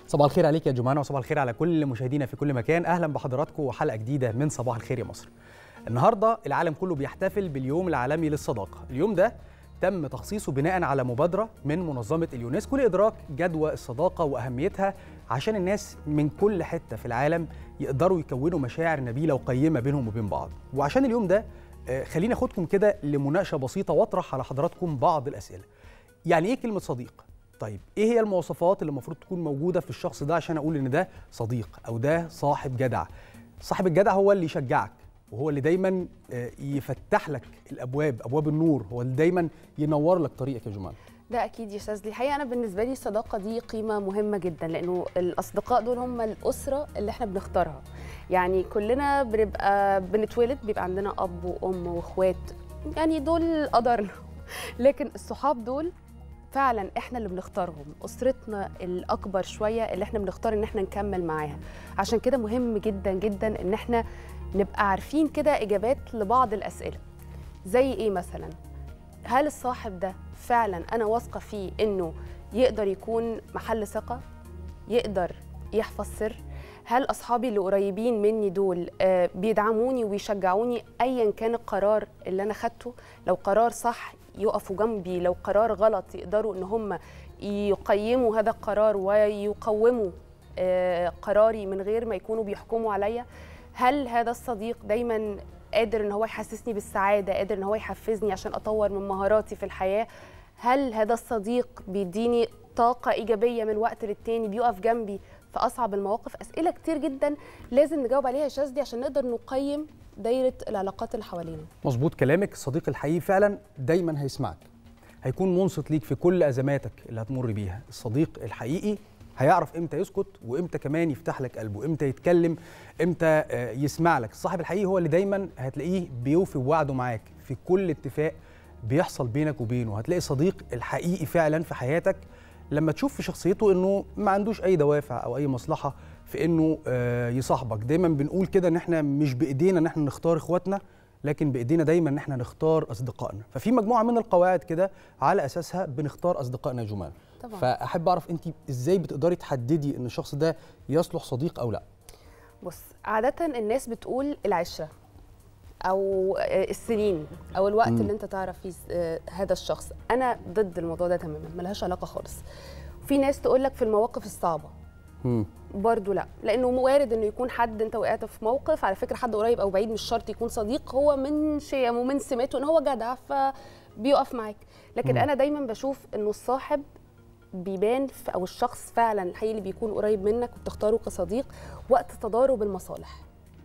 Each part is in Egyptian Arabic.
صباح الخير عليك يا جمانة وصباح الخير على كل مشاهدينا في كل مكان أهلا بحضراتكم وحلقة جديدة من صباح الخير يا مصر النهاردة العالم كله بيحتفل باليوم العالمي للصداقة اليوم ده تم تخصيصه بناء على مبادرة من منظمة اليونسكو لإدراك جدوى الصداقة وأهميتها عشان الناس من كل حتة في العالم يقدروا يكونوا مشاعر نبيلة وقيمة بينهم وبين بعض وعشان اليوم ده آه، خليني أخدكم كده لمناقشة بسيطة وأطرح على حضراتكم بعض الأسئلة يعني إيه كلمة صديق؟ طيب ايه هي المواصفات اللي المفروض تكون موجوده في الشخص ده عشان اقول ان ده صديق او ده صاحب جدع صاحب الجدع هو اللي يشجعك وهو اللي دايما آه، يفتح لك الابواب ابواب النور هو اللي دايما ينور لك طريقك يا جمال ده اكيد يا استاذ لي الحقيقه انا بالنسبه لي الصداقه دي قيمه مهمه جدا لانه الاصدقاء دول هم الاسره اللي احنا بنختارها يعني كلنا بنبقى بنتولد بيبقى عندنا اب وام واخوات يعني دول قدرنا لكن الصحاب دول فعلا احنا اللي بنختارهم اسرتنا الاكبر شويه اللي احنا بنختار ان احنا نكمل معاها عشان كده مهم جدا جدا ان احنا نبقى عارفين كده اجابات لبعض الاسئله زي ايه مثلا هل الصاحب ده فعلا انا واثقه فيه انه يقدر يكون محل ثقه يقدر يحفظ سر هل اصحابي اللي قريبين مني دول آه، بيدعموني ويشجعوني ايا كان القرار اللي انا خدته لو قرار صح يقفوا جنبي لو قرار غلط يقدروا ان هم يقيموا هذا القرار ويقوموا آه، قراري من غير ما يكونوا بيحكموا عليا هل هذا الصديق دايما قادر ان هو يحسسني بالسعاده قادر ان هو يحفزني عشان اطور من مهاراتي في الحياه هل هذا الصديق بيديني طاقه ايجابيه من وقت للتاني بيقف جنبي في اصعب المواقف اسئله كتير جدا لازم نجاوب عليها يا شاذلي عشان نقدر نقيم دايره العلاقات اللي حوالينا مظبوط كلامك الصديق الحقيقي فعلا دايما هيسمعك هيكون منصت ليك في كل ازماتك اللي هتمر بيها الصديق الحقيقي هيعرف امتى يسكت وامتى كمان يفتح لك قلبه امتى يتكلم امتى آه، يسمع لك الصاحب الحقيقي هو اللي دايما هتلاقيه بيوفي بوعده معاك في كل اتفاق بيحصل بينك وبينه هتلاقي صديق الحقيقي فعلا في حياتك لما تشوف في شخصيته انه ما عندوش اي دوافع او اي مصلحه في انه آه، يصاحبك دايما بنقول كده ان احنا مش بايدينا ان احنا نختار اخواتنا لكن بايدينا دايما ان احنا نختار اصدقائنا ففي مجموعه من القواعد كده على اساسها بنختار اصدقائنا يا جمال طبعا فاحب اعرف انت ازاي بتقدري تحددي ان الشخص ده يصلح صديق او لا بص عادة الناس بتقول العشرة أو آه، السنين أو الوقت مم. اللي أنت تعرف فيه آه، هذا الشخص أنا ضد الموضوع ده تماما ملهاش علاقة خالص في ناس تقول لك في المواقف الصعبة مم. برضو لا لانه وارد انه يكون حد انت وقعت في موقف على فكره حد قريب او بعيد مش شرط يكون صديق هو من شيمه ومن سماته ان هو جدع فبيقف معاك لكن مم. انا دايما بشوف انه الصاحب بيبان في او الشخص فعلا الحقيقي اللي بيكون قريب منك وبتختاره كصديق وقت تضارب المصالح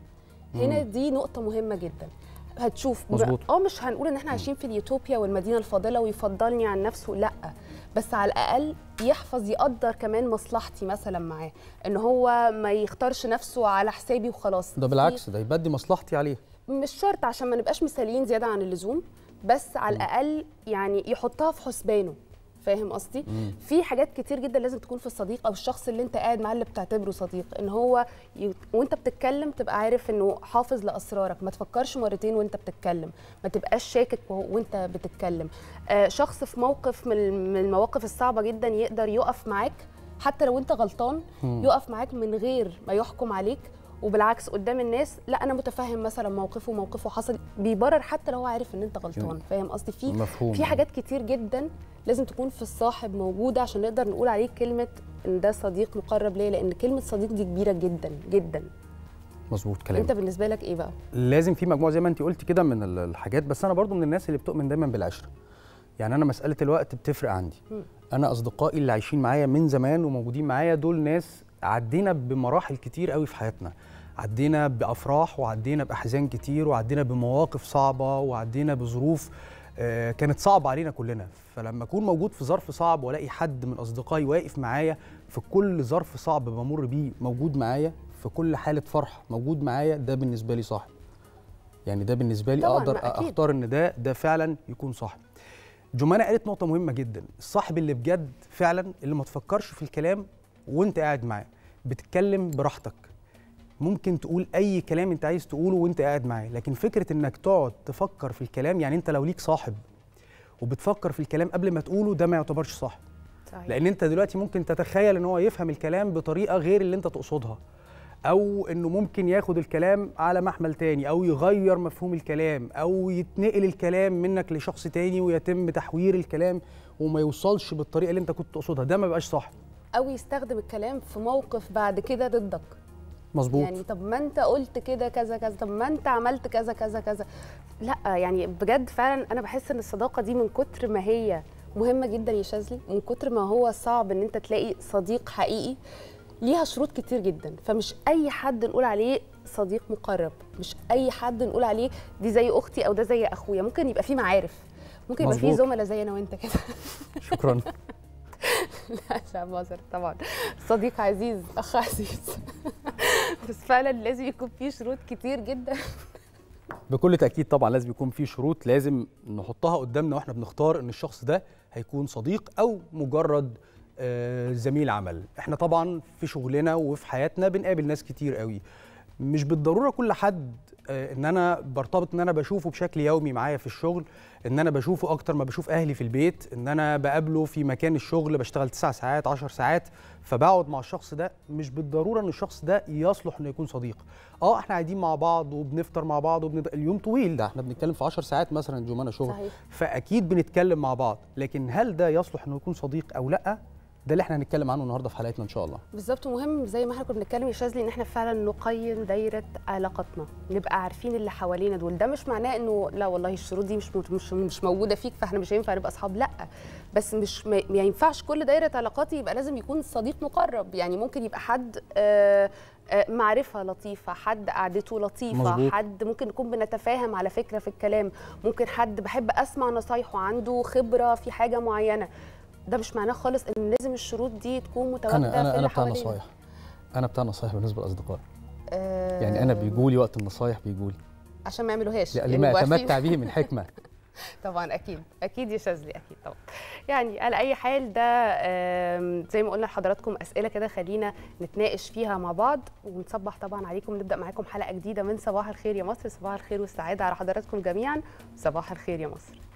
هنا مم. دي نقطه مهمه جدا هتشوف ب- مظبوط. اه مش هنقول ان احنا عايشين في اليوتوبيا والمدينه الفاضله ويفضلني عن نفسه لا بس على الاقل يحفظ يقدر كمان مصلحتي مثلا معاه ان هو ما يختارش نفسه على حسابي وخلاص ده بالعكس ده يبدي مصلحتي عليه مش شرط عشان ما نبقاش مثاليين زياده عن اللزوم بس على الاقل يعني يحطها في حسبانه فاهم قصدي في حاجات كتير جدا لازم تكون في الصديق او الشخص اللي انت قاعد معاه اللي بتعتبره صديق ان هو ي... وانت بتتكلم تبقى عارف انه حافظ لاسرارك ما تفكرش مرتين وانت بتتكلم ما تبقاش شاكك وهو- وانت بتتكلم آه شخص في موقف من الم- من المواقف الصعبه جدا يقدر يقف معاك حتى لو انت غلطان يقف معاك من غير ما يحكم عليك وبالعكس قدام الناس لا انا متفهم مثلا موقفه موقفه حصل بيبرر حتى لو هو عارف ان انت غلطان فاهم قصدي في مفهوم في حاجات كتير جدا لازم تكون في الصاحب موجوده عشان نقدر نقول عليه كلمه ان ده صديق مقرب ليا لان كلمه صديق دي كبيره جدا جدا مظبوط كلامك انت بالنسبه لك ايه بقى لازم في مجموعه زي ما انت قلت كده من ال- الحاجات بس انا برضو من الناس اللي بتؤمن دايما بالعشره يعني انا مساله الوقت بتفرق عندي مم. انا اصدقائي اللي عايشين معايا من زمان وموجودين معايا دول ناس عدينا بمراحل كتير قوي في حياتنا عدينا بافراح وعدينا باحزان كتير وعدينا بمواقف صعبه وعدينا بظروف آه، كانت صعبه علينا كلنا فلما اكون موجود في ظرف صعب والاقي حد من اصدقائي واقف معايا في كل ظرف صعب بمر بيه موجود معايا في كل حاله فرح موجود معايا ده بالنسبه لي صاحب يعني ده بالنسبه لي طبعاً، اقدر ما أكيد. اختار ان ده ده فعلا يكون صاحب جمانة قالت نقطة مهمة جدا الصاحب اللي بجد فعلا اللي ما تفكرش في الكلام وانت قاعد معاه بتتكلم براحتك ممكن تقول اي كلام انت عايز تقوله وانت قاعد معاه لكن فكره انك تقعد تفكر في الكلام يعني انت لو ليك صاحب وبتفكر في الكلام قبل ما تقوله ده ما يعتبرش صاحب صحيح. لان انت دلوقتي ممكن تتخيل ان هو يفهم الكلام بطريقه غير اللي انت تقصدها او انه ممكن ياخد الكلام على محمل تاني او يغير مفهوم الكلام او يتنقل الكلام منك لشخص تاني ويتم تحوير الكلام وما يوصلش بالطريقه اللي انت كنت تقصدها ده ما بيبقاش صح او يستخدم الكلام في موقف بعد كده ضدك مظبوط يعني طب ما انت قلت كده كذا كذا طب ما انت عملت كذا كذا كذا لا يعني بجد فعلا انا بحس ان الصداقه دي من كتر ما هي مهمه جدا يا شاذلي من كتر ما هو صعب ان انت تلاقي صديق حقيقي ليها شروط كتير جدا فمش اي حد نقول عليه صديق مقرب مش اي حد نقول عليه دي زي اختي او ده زي اخويا ممكن يبقى في معارف ممكن يبقى في مظبوط. زملاء زي انا وانت كده شكرا لا لا بهزر طبعا صديق عزيز اخ عزيز بس فعلا لازم يكون في شروط كتير جدا بكل تاكيد طبعا لازم يكون في شروط لازم نحطها قدامنا واحنا بنختار ان الشخص ده هيكون صديق او مجرد آه، زميل عمل احنا طبعا في شغلنا وفي حياتنا بنقابل ناس كتير قوي مش بالضروره كل حد آه، ان انا برتبط ان انا بشوفه بشكل يومي معايا في الشغل ان انا بشوفه اكتر ما بشوف اهلي في البيت ان انا بقابله في مكان الشغل بشتغل 9 ساعات 10 ساعات فبقعد مع الشخص ده مش بالضروره ان الشخص ده يصلح انه يكون صديق اه احنا قاعدين مع بعض وبنفطر مع بعض وبنب... اليوم طويل ده احنا بنتكلم في 10 ساعات مثلا جمانة شغل صحيح. فاكيد بنتكلم مع بعض لكن هل ده يصلح انه يكون صديق او لا ده اللي احنا هنتكلم عنه النهارده في حلقتنا ان شاء الله بالظبط مهم زي ما احنا كنا بنتكلم يا شاذلي ان احنا فعلا نقيم دايره علاقاتنا نبقى عارفين اللي حوالينا دول ده مش معناه انه لا والله الشروط دي مش مش مش موجوده فيك فاحنا مش هينفع نبقى اصحاب لا بس مش ما ما ينفعش كل دايره علاقاتي يبقى لازم يكون صديق مقرب يعني ممكن يبقى حد آه آه، معرفه لطيفه حد قعدته لطيفه مظبوط. حد ممكن نكون بنتفاهم على فكره في الكلام ممكن حد بحب اسمع نصايحه عنده خبره في حاجه معينه ده مش معناه خالص ان لازم الشروط دي تكون متواجده انا في انا انا اللي بتاع حوالينا. نصايح انا بتاع نصايح بالنسبه لاصدقائي آه، يعني انا بيجولي وقت النصايح بيجولي عشان ما يعملوهاش لما يبقوا عارفين. اتمتع به من حكمه طبعا اكيد اكيد يا شاذلي اكيد طبعا يعني على اي حال ده آم، زي ما قلنا لحضراتكم اسئله كده خلينا نتناقش فيها مع بعض ونصبح طبعا عليكم نبدا معاكم حلقه جديده من صباح الخير يا مصر صباح الخير والسعاده على حضراتكم جميعا صباح الخير يا مصر